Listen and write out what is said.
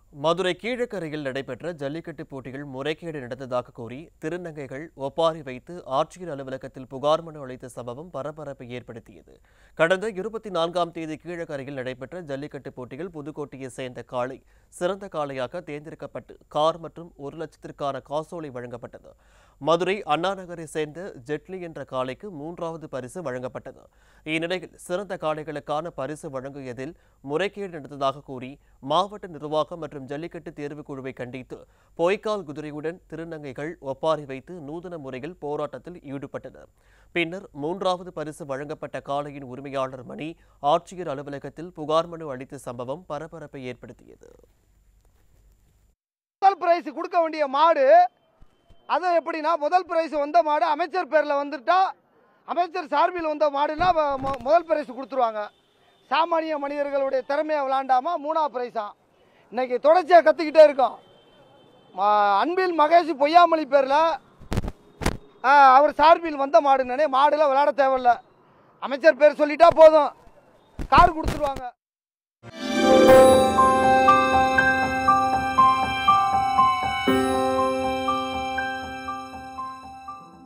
மதுரை கீழக்கரையில் நடைபெற்ற ஜல்லிக்கட்டு போட்டிகள் முறைகேடு நடந்ததாக கூறி திருநங்கைகள் ஒப்பாரி வைத்து ஆட்சியர் அலுவலகத்தில் புகார் மனு அளித்த சம்பவம் பரபரப்பை ஏற்படுத்தியது கடந்த இருபத்தி நான்காம் தேதி கீழக்கரையில் நடைபெற்ற ஜல்லிக்கட்டு போட்டியில் புதுக்கோட்டையை சேர்ந்த காளை சிறந்த காளையாக தேர்ந்தெடுக்கப்பட்டு கார் மற்றும் ஒரு லட்சத்திற்கான காசோலை வழங்கப்பட்டது மதுரை அண்ணா நகரை சேர்ந்த ஜெட்லி என்ற காளைக்கு மூன்றாவது பரிசு வழங்கப்பட்டது இந்நிலையில் சிறந்த காளைகளுக்கான பரிசு வழங்கியதில் முறைகேடு நடந்ததாக கூறி மாவட்ட நிர்வாகம் மற்றும் ஜல்லிக்கட்டு தேர்வுக் குழுவை கண்டித்து பொய்க்கால் குதிரையுடன் திருநங்கைகள் ஒப்பாரி வைத்து நூதன முறையில் போராட்டத்தில் ஈடுபட்டனர் பின்னர் மூன்றாவது பரிசு வழங்கப்பட்ட காளையின் உரிமையாளர் மணி ஆட்சியர் அலுவலகத்தில் புகார் மனு அளித்த சம்பவம் பரபரப்பை ஏற்படுத்தியது முதல் பிரைஸ் கொடுக்க வேண்டிய மாடு அது எப்படின்னா முதல் பிரைஸ் வந்த மாடு அமைச்சர் பேரில் வந்துட்டா அமைச்சர் சார்பில் வந்த மாடுனா வ- மொ- முதல் பிரைஸ் கொடுத்துருவாங்க சாமானிய மனிதர்களுடைய திறமையை விளாண்டாம மூணாவது பிரைஸா இன்னைக்கு தொடர்ச்சியாக கற்றுக்கிட்டே இருக்கோம் ம- அன்பில் மகேஷ் பொய்யாமொழி பேரில் அவர் சார்பில் வந்த மாடுனே மாடுல விளையாட தேவையில்ல அமைச்சர் பேர் சொல்லிட்டா போதும் கார் கொடுத்துருவாங்க